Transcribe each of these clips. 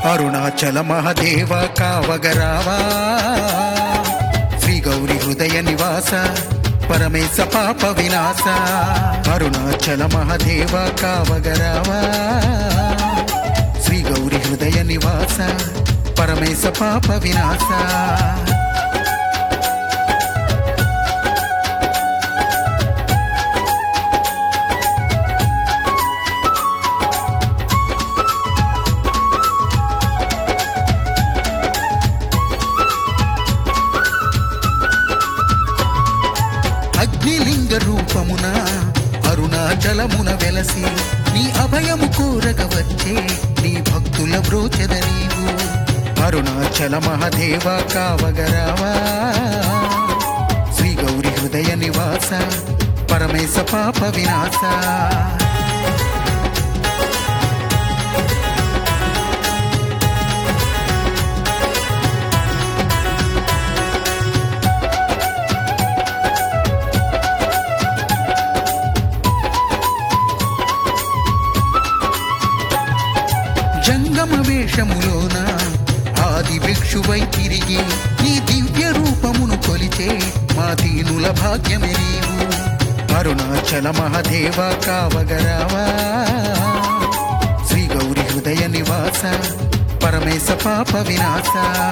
అరుణాచల మహదేవ కావగరావా శ్రీ గౌరి హృదయ నివాస పరమేశ పాప వినాశ అరుణాచల మహదేవ కావగరావా శ్రీ గౌరి హృదయ నివాస పరమేశ పాప వినాశ అగ్నిలింగ రూపమున అరుణాచలమున వెలసి నీ అభయము కోరగ వచ్చే నీ భక్తుల బ్రోచెద నీవు అరుణాచల మహదేవ కావగరావా శ్రీ గౌరి హృదయ నివాస పరమేశ పాప వినాశ జంగమ వేషములోన ఆది భిక్షువై తిరిగి నీ దివ్య రూపమును కొలిచే మా దీనుల భాగ్యమే నీవు అరుణాచల మహదేవ కావగరావా శ్రీ గౌరి హృదయ నివాస పరమేశ పాప వినాశ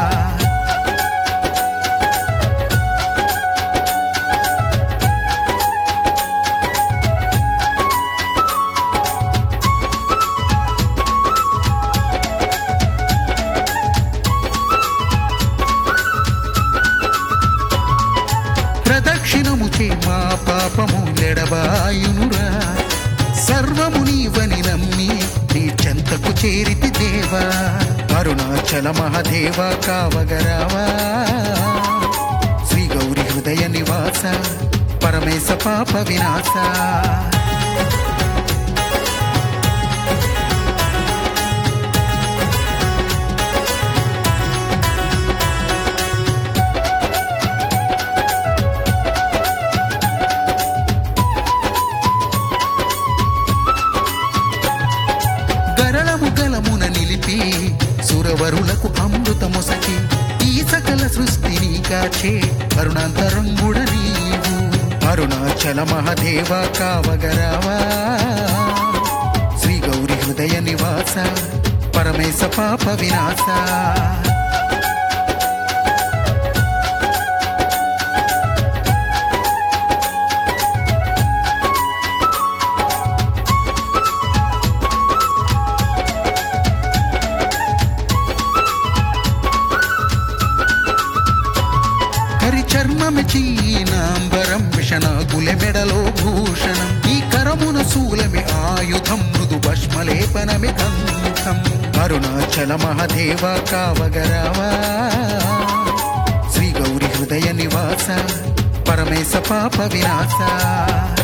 ప్రదక్షిణము చే మా పాపము లెడబాయునురా సర్వము నీవని నమ్మి నీ చెంతకు చేరితి దేవా అరుణాచల మహదేవ కావగరావా శ్రీ గౌరి హృదయ నివాస పరమేశ పాప వినాశ గరళము గలమున నిలిపి సురవరులకు అమృతమొసకి ఈ సకల సృష్టిని కాచే కరుణాంతరంగుడ నీవు అరుణాచల మహదేవ కావగరావా శ్రీ గౌరి హృదయ నివాస పరమేశ పాప వినాశ హరి చర్మమి చీనాంబరం విషనాకుల మెడలో భూషణం ఈ కరమున శూలమి ఆయుధం మృదు భస్మలేపనమి గంధం అరుణాచల మహదేవ కావగరావా శ్రీ గౌరి హృదయ నివాస పరమేశ పాప వినాశ